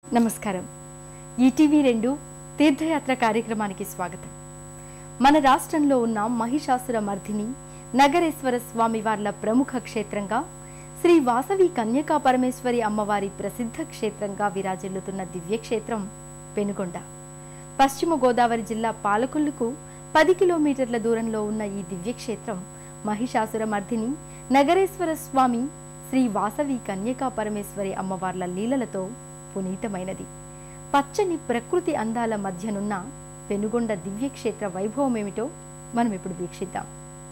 నమస్కారం ఈటీవీ రెండు తీర్థయాత్ర కార్యక్రమానికి స్వాగతం మన రాష్ట్రంలో ఉన్న మహిషాసుర మర్దిని నగరేశ్వర స్వామి వార్ల ప్రముఖ క్షేత్రంగా శ్రీ వాసవి కన్యకా పరమేశ్వరి అమ్మవారి ప్రసిద్ధ క్షేత్రంగా విరాజిల్లుతున్న దివ్యక్షేత్రం పెనుగొండ పశ్చిమ గోదావరి జిల్లా పాలకొల్లుకు పది కిలోమీటర్ల దూరంలో ఉన్న ఈ దివ్యక్షేత్రం మహిషాసుర మర్దిని నగరేశ్వర స్వామి శ్రీ వాసవి కన్యకా పరమేశ్వరి అమ్మవార్ల లీలలతో పునీతమైనది పచ్చని ప్రకృతి అందాల మధ్యనున్న పెనుగొండ దివ్యక్షేత్ర వైభవం ఏమిటో మనం ఇప్పుడు వీక్షిద్దాం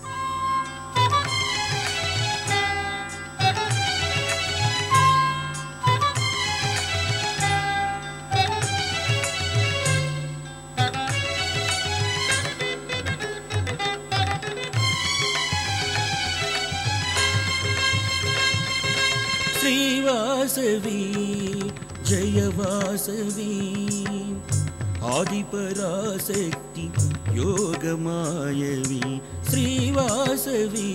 శ్రీవాసవి జయవాసవి ఆదిపరాశక్తి యోగమాయవి శ్రీవాసవి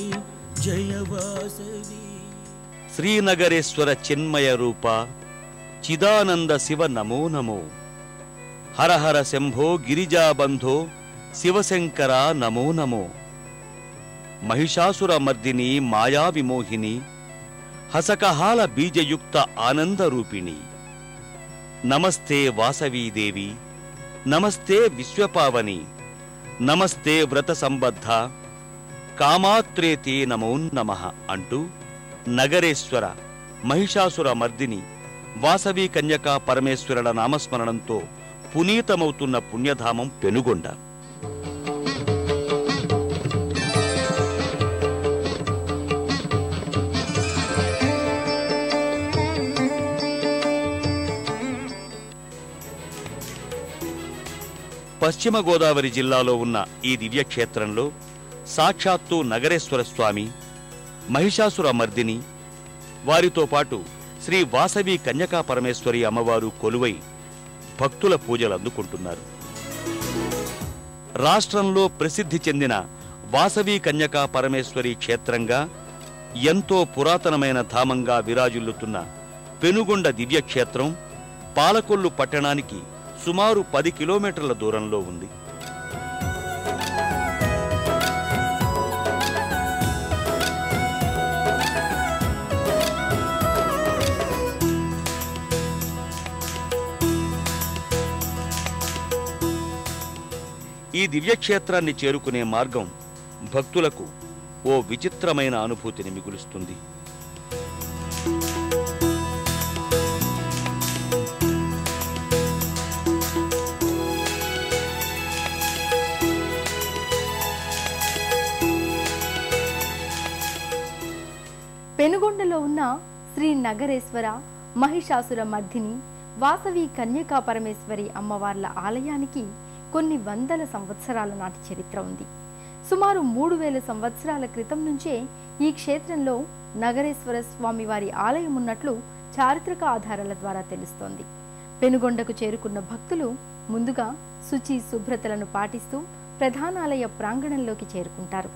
జయవాసవి శ్రీనగరేశ్వర చిన్మయ రూప చిదానంద శివ నమో నమో హర హర శంభో గిరిజాబంధో శివశంకర నమో నమో మహిషాసుర మర్దిని మాయా విమోహిని హసకహాల బీజయుక్త ఆనంద రూపిణి నమస్తే వాసవీదేవి నమస్తే విశ్వపావని నమస్తే వ్రత సంబద్ధ కామాత్రేతే నమో నమః అంటూ నగరేశ్వర మహిషాసుర మర్దిని వాసవి కన్యకా పరమేశ్వరుల నామస్మరణంతో పునీతమవుతున్న పుణ్యధామం పెనుగొండ పశ్చిమ గోదావరి జిల్లాలో ఉన్న ఈ దివ్యక్షేత్రంలో సాక్షాత్తు నగరేశ్వర స్వామి మహిషాసుర మర్దిని వారితో పాటు శ్రీ వాసవి కన్యకా పరమేశ్వరి అమ్మవారు కొలువై భక్తుల పూజలు అందుకుంటున్నారు రాష్ట్రంలో ప్రసిద్ధి చెందిన వాసవి కన్యకా పరమేశ్వరి క్షేత్రంగా ఎంతో పురాతనమైన ధామంగా విరాజిల్లుతున్న పెనుగొండ దివ్యక్షేత్రం పాలకొల్లు పట్టణానికి సుమారు పది కిలోమీటర్ల దూరంలో ఉంది ఈ దివ్యక్షేత్రాన్ని చేరుకునే మార్గం భక్తులకు ఓ విచిత్రమైన అనుభూతిని మిగులుస్తుంది పెనుగొండలో ఉన్న శ్రీ నగరేశ్వర మహిషాసుర మర్దిని వాసవి కన్యకా పరమేశ్వరి అమ్మవార్ల ఆలయానికి కొన్ని వందల సంవత్సరాల నాటి చరిత్ర ఉంది సుమారు మూడు వేల సంవత్సరాల క్రితం నుంచే ఈ క్షేత్రంలో నగరేశ్వర స్వామి వారి ఆలయం ఉన్నట్లు చారిత్రక ఆధారాల ద్వారా తెలుస్తోంది పెనుగొండకు చేరుకున్న భక్తులు ముందుగా శుచి శుభ్రతలను పాటిస్తూ ప్రధానాలయ ప్రాంగణంలోకి చేరుకుంటారు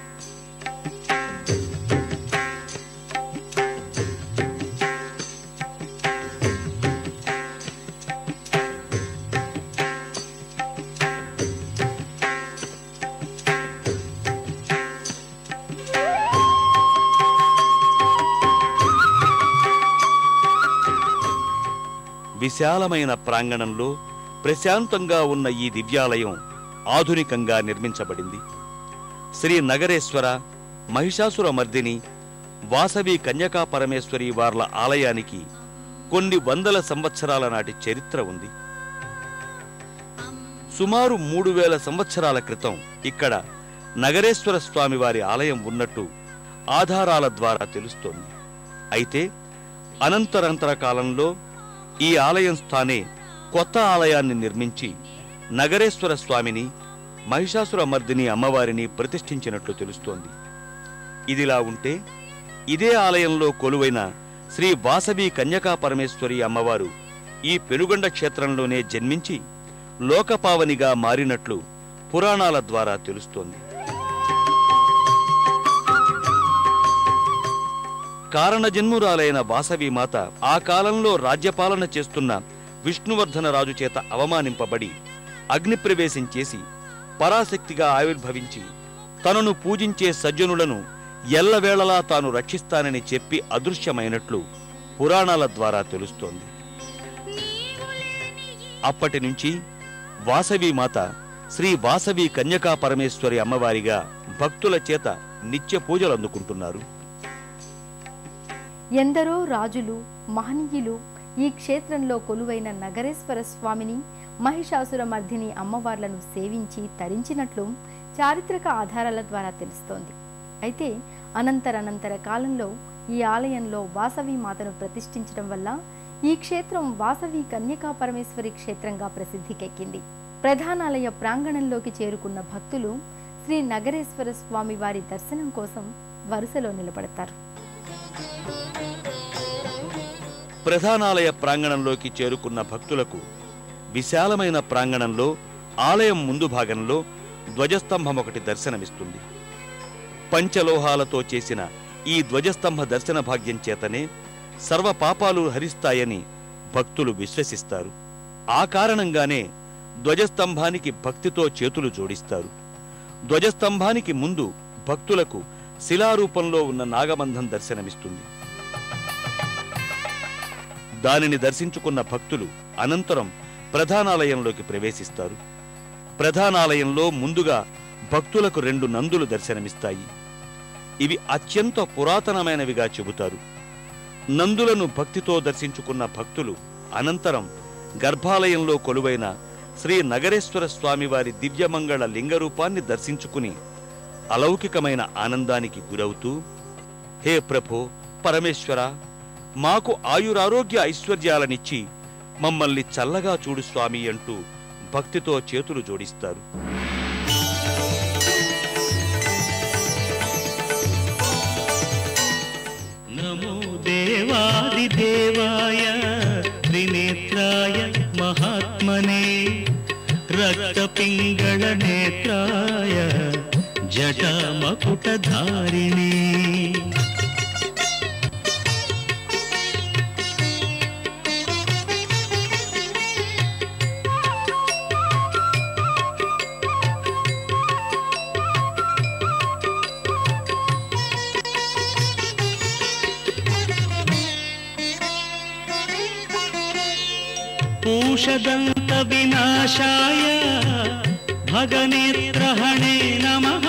విశాలమైన ప్రాంగణంలో ప్రశాంతంగా ఉన్న ఈ దివ్యాలయం ఆధునికంగా నిర్మించబడింది శ్రీ నగరేశ్వర మహిషాసుర మర్దిని వాసవి కన్యకా పరమేశ్వరి వార్ల ఆలయానికి కొన్ని వందల సంవత్సరాల నాటి చరిత్ర ఉంది సుమారు మూడు వేల సంవత్సరాల క్రితం ఇక్కడ నగరేశ్వర స్వామి వారి ఆలయం ఉన్నట్టు ఆధారాల ద్వారా తెలుస్తోంది అయితే అనంతరంతర కాలంలో ఈ ఆలయం స్థానే కొత్త ఆలయాన్ని నిర్మించి నగరేశ్వర స్వామిని మహిషాసుర మర్దిని అమ్మవారిని ప్రతిష్ఠించినట్లు తెలుస్తోంది ఇదిలా ఉంటే ఇదే ఆలయంలో కొలువైన శ్రీ వాసవి కన్యకా పరమేశ్వరి అమ్మవారు ఈ పెనుగొండ క్షేత్రంలోనే జన్మించి లోకపావనిగా మారినట్లు పురాణాల ద్వారా తెలుస్తోంది కారణజన్మురాలైన వాసవిమాత ఆ కాలంలో రాజ్యపాలన చేస్తున్న విష్ణువర్ధన రాజు చేత అవమానింపబడి అగ్నిప్రవేశం చేసి పరాశక్తిగా ఆవిర్భవించి తనను పూజించే సజ్జనులను ఎల్లవేళలా తాను రక్షిస్తానని చెప్పి అదృశ్యమైనట్లు పురాణాల ద్వారా తెలుస్తోంది అప్పటి నుంచి వాసవి మాత శ్రీ వాసవి కన్యకా పరమేశ్వరి అమ్మవారిగా భక్తుల చేత నిత్య పూజలు అందుకుంటున్నారు ఎందరో రాజులు మహనీయులు ఈ క్షేత్రంలో కొలువైన నగరేశ్వర స్వామిని మహిషాసుర మర్దిని అమ్మవార్లను సేవించి తరించినట్లు చారిత్రక ఆధారాల ద్వారా తెలుస్తోంది అయితే అనంతర అనంతర కాలంలో ఈ ఆలయంలో వాసవి మాతను ప్రతిష్ఠించడం వల్ల ఈ క్షేత్రం వాసవి కన్యకా పరమేశ్వరి క్షేత్రంగా ప్రసిద్ధికెక్కింది ప్రధానాలయ ప్రాంగణంలోకి చేరుకున్న భక్తులు శ్రీ నగరేశ్వర స్వామి వారి దర్శనం కోసం వరుసలో నిలబడతారు ప్రధానాలయ ప్రాంగణంలోకి చేరుకున్న భక్తులకు విశాలమైన ప్రాంగణంలో ఆలయం ముందు భాగంలో ధ్వజస్తంభం ఒకటి దర్శనమిస్తుంది పంచలోహాలతో చేసిన ఈ ధ్వజస్తంభ దర్శన భాగ్యం చేతనే సర్వ పాపాలు హరిస్తాయని భక్తులు విశ్వసిస్తారు ఆ కారణంగానే ధ్వజస్తంభానికి భక్తితో చేతులు జోడిస్తారు ధ్వజస్తంభానికి ముందు భక్తులకు శిలారూపంలో ఉన్న నాగబంధం దర్శనమిస్తుంది దానిని దర్శించుకున్న భక్తులు అనంతరం ప్రధానాలయంలోకి ప్రవేశిస్తారు ప్రధానాలయంలో ముందుగా భక్తులకు రెండు నందులు దర్శనమిస్తాయి ఇవి అత్యంత పురాతనమైనవిగా చెబుతారు నందులను భక్తితో దర్శించుకున్న భక్తులు అనంతరం గర్భాలయంలో కొలువైన శ్రీ నగరేశ్వర స్వామివారి దివ్యమంగళ లింగరూపాన్ని దర్శించుకుని అలౌకికమైన ఆనందానికి గురవుతూ హే ప్రభో పరమేశ్వర మాకు ఆయురారోగ్య ఐశ్వర్యాలనిచ్చి మమ్మల్ని చల్లగా చూడు స్వామి అంటూ భక్తితో చేతులు జోడిస్తారు నమో దేవాదిదేవాయ త్రినేత్రాయ మహాత్మనే రక్తపింగళ నేత్రాయ జటమకుటధారిణే पूषदन्त विनाशाय भगनेत्रहणे नमः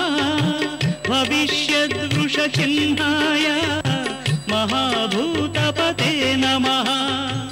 भविष्यद्वृषचिह्नाय महाभूतपते नमः